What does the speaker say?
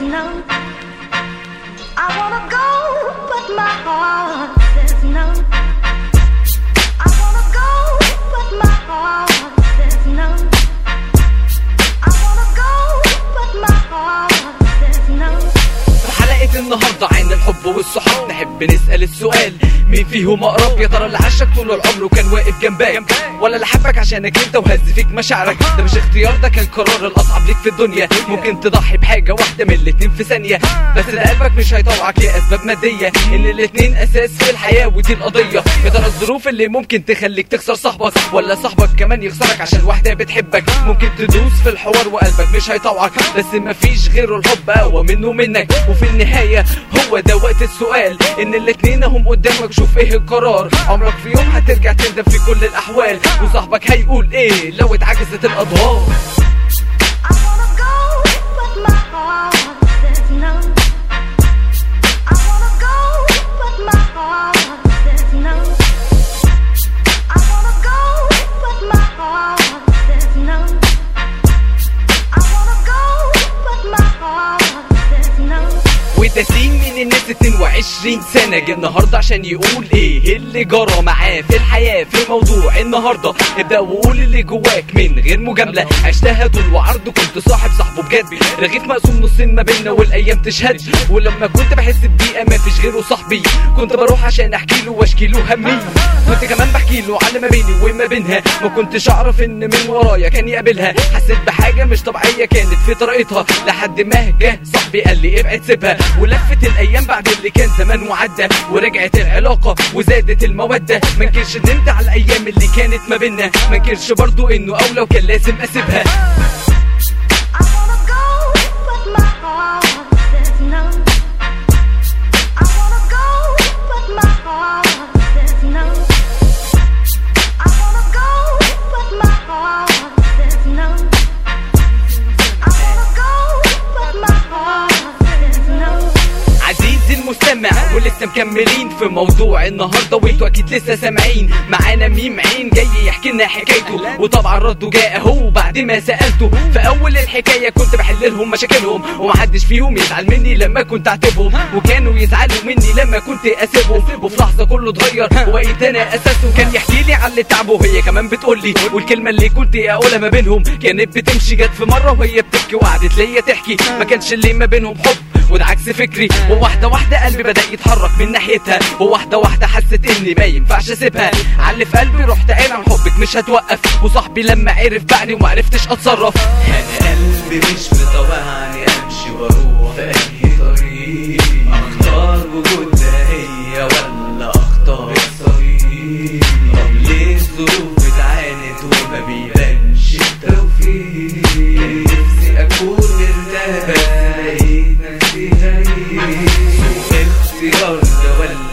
no. I wanna go, but my heart says no. I wanna go, but my heart says no. I wanna go, but my heart says no. في حلقة النهاردة عن الحب والصحاب نحب نسأل السؤال مين فيهم أقرب يا ترى اللي عاشك طول العمر وكان واقف جنبك ولا اللي حبك عشانك انت وهز فيك مشاعرك ده مش اختيار ده كان قرار الأصعب ليك في الدنيا ممكن تضحي بحاجة واحدة من الاتنين في ثانية بس ده قلبك مش هيطوعك لأسباب مادية إن الاتنين أساس في الحياة ودي القضية يا ترى الظروف اللي ممكن تخليك تخسر صاحبك ولا صاحبك كمان يخسرك عشان واحدة بتحبك ممكن تدوس في الحوار وقلبك مش هيطوعك بس مفيش غيره الحب أقوى منه منك وفي النهاية هو ده وقت السؤال إن الاتنين هم قدامك شوف إيه القرار عمرك في يوم هترجع تندم في كل الأحوال وصاحبك هيقول إيه لو اتعكست الأدوار I wanna go, but my heart says no. I wanna go, but my heart says no. I wanna go, but my heart says no. I wanna go, but my heart says no. وده سين من الناس 22 سنة جه النهاردة عشان يقول ايه اللي جرى معاه في الحياة في موضوع النهاردة ابدأ وقول اللي جواك من غير مجاملة عشتها طول وعرض كنت صاحب صاحبه بجد رغيف مقسوم نصين ما بيننا والايام تشهد ولما كنت بحس بضيقة ما فيش غيره صاحبي كنت بروح عشان احكي له واشكي له همي كنت كمان بحكي له على ما بيني وما بينها ما كنتش اعرف ان من ورايا كان يقابلها حسيت بحاجة مش طبيعية كانت في طريقتها لحد ما جه صاحبي قال لي ابعد سيبها ولفت الايام بعد اللي كان زمان وعدى ورجعت العلاقة وزادت المودة منكرش ندمت على الايام اللي كانت ما بينا منكرش برضو انه اولى وكان لازم اسيبها I wanna go, but my heart says no. I wanna go, but my heart says no. I wanna go, but my heart says no. I wanna go, but my heart says no. عزيزي المستمع ولسه مكملين في موضوع النهارده وانتوا اكيد لسه سامعين معانا ميم عين جاي يحكي لنا حكايته وطبعا رده جاء اهو بعد ما سالته في اول الحكايه كنت بحل لهم مشاكلهم ومحدش فيهم يزعل مني لما كنت اعتبهم وكانوا يزعلوا مني لما كنت اسيبهم وفي لحظه كله اتغير وبقيت انا اساسه كان يحكي لي على اللي تعبه وهي كمان بتقول لي والكلمه اللي كنت اقولها ما بينهم كانت بتمشي جت في مره وهي بتبكي وقعدت ليا تحكي ما كانش اللي ما بينهم حب وده عكس فكري وواحده واحده قلبي بدا يتحرك من ناحيتها وواحده واحده حست اني ما ينفعش اسيبها علي في قلبي رحت قايل عن حبك مش هتوقف وصاحبي لما عرف بعني وما عرفتش اتصرف انا قلبي مش مطوعني امشي واروح في اي طريق اختار وجودها هي ولا اختار الطريق طب ليه الظروف بتعاند وما بيبانش التوفيق كان نفسي اكون مرتاح بس لقيت نفسي غريب سوء اختيار ده ولا